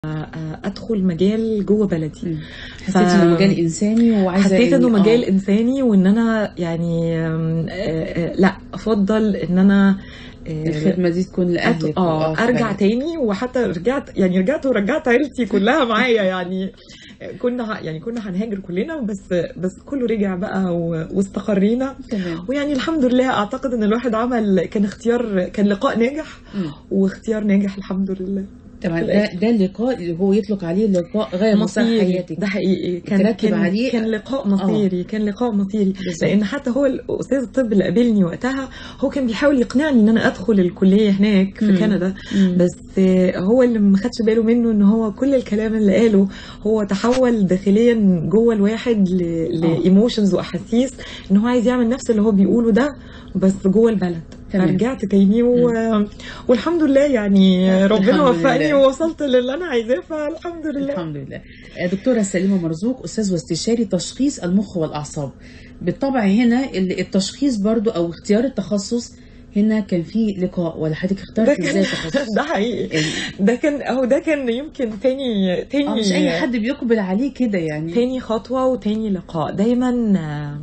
ادخل مجال جوه بلدي حسيت انه مجال انساني وعايزه حسيت انه يعني- مجال آه. انساني وان انا يعني آم، آه، آه، لا افضل ان انا آه، الخدمه دي تكون أت- لاهلك اه ارجع فعلا. تاني وحتى رجعت يعني رجعت ورجعت عيلتي كلها معايا يعني كنا ه- يعني كنا هنهاجر كلنا بس بس كله رجع بقى و- واستقرينا تمام ويعني الحمد لله اعتقد ان الواحد عمل كان اختيار كان لقاء ناجح مم. واختيار ناجح الحمد لله طبعا ده ده اللقاء اللي هو يطلق عليه لقاء غير مصير مصيري حياتك ده حقيقي كان ترتب كان عليه- كان لقاء مصيري كان لقاء مصيري بالظبط. لان حتى هو الاستاذ الطب اللي قابلني وقتها هو كان بيحاول يقنعني ان انا ادخل الكليه هناك في مم. كندا مم. بس آه، هو اللي ما خدش باله منه ان هو كل الكلام اللي قاله هو تحول داخليا جوه الواحد آه. لايموشنز واحاسيس ان هو عايز يعمل نفس اللي هو بيقوله ده بس جوه البلد تمام. فرجعت تاني و... والحمد لله يعني ربنا الحمد وفقني لله. ووصلت للي انا عايزاه فالحمد لله الحمد لله آه، دكتورة سليمة مرزوق أستاذ واستشاري تشخيص المخ والأعصاب بالطبع هنا ال- التشخيص برضو أو اختيار التخصص هنا كان في لقاء ولا حضرتك ده اخترت ازاي كان التخصص ده حقيقي ال- ده كان اهو ده كان يمكن تاني تاني اه مش أي حد بيقبل عليه كده يعني تاني خطوة وتاني لقاء دايما آه،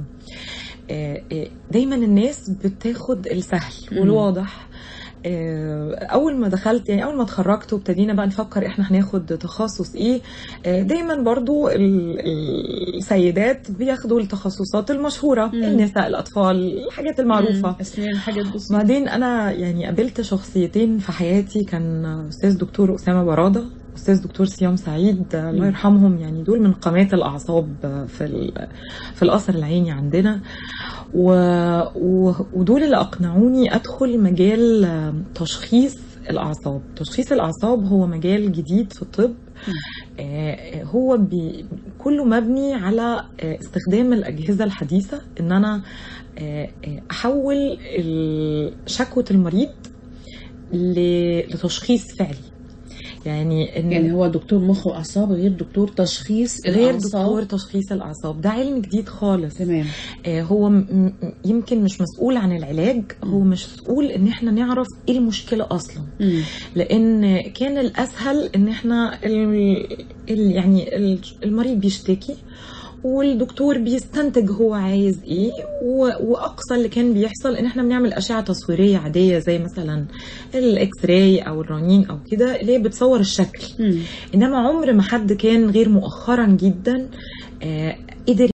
آه، آه، دايما الناس بتاخد السهل مم. والواضح آه، اول ما دخلت يعني اول ما اتخرجت وابتدينا بقى نفكر احنا هناخد تخصص ايه آه، دايما برضو ال- ال- السيدات بياخدوا التخصصات المشهورة مم. النساء الاطفال الحاجات المعروفة مم. أسنان حاجات بسيطة بعدين انا يعني قابلت شخصيتين في حياتي كان استاذ دكتور اسامه براده استاذ دكتور صيام سعيد الله يرحمهم يعني دول من قامات الاعصاب في ال- في القصر العيني عندنا و و ودول اللي اقنعوني ادخل مجال تشخيص الاعصاب تشخيص الاعصاب هو مجال جديد في الطب آه، هو بي كله مبني على آه، استخدام الأجهزة الحديثة إن أنا آه، آه، أحول ال- شكوى المريض ل- لتشخيص فعلي يعني إن يعني هو دكتور مخ وأعصاب غير دكتور تشخيص غير الأعصاب. دكتور تشخيص الأعصاب ده علم جديد خالص تمام آه، هو م- م- يمكن مش مسؤول عن العلاج هو مسؤول ان احنا نعرف ايه المشكله اصلا مم. لان كان الاسهل ان احنا ال ال يعني ال- المريض بيشتكي والدكتور بيستنتج هو عايز ايه و- واقصى اللي كان بيحصل ان احنا بنعمل اشعه تصويريه عاديه زي مثلا الاكس راي او الرنين او كده اللي هي بتصور الشكل مم. انما عمر ما حد كان غير مؤخرا جدا آه، قدر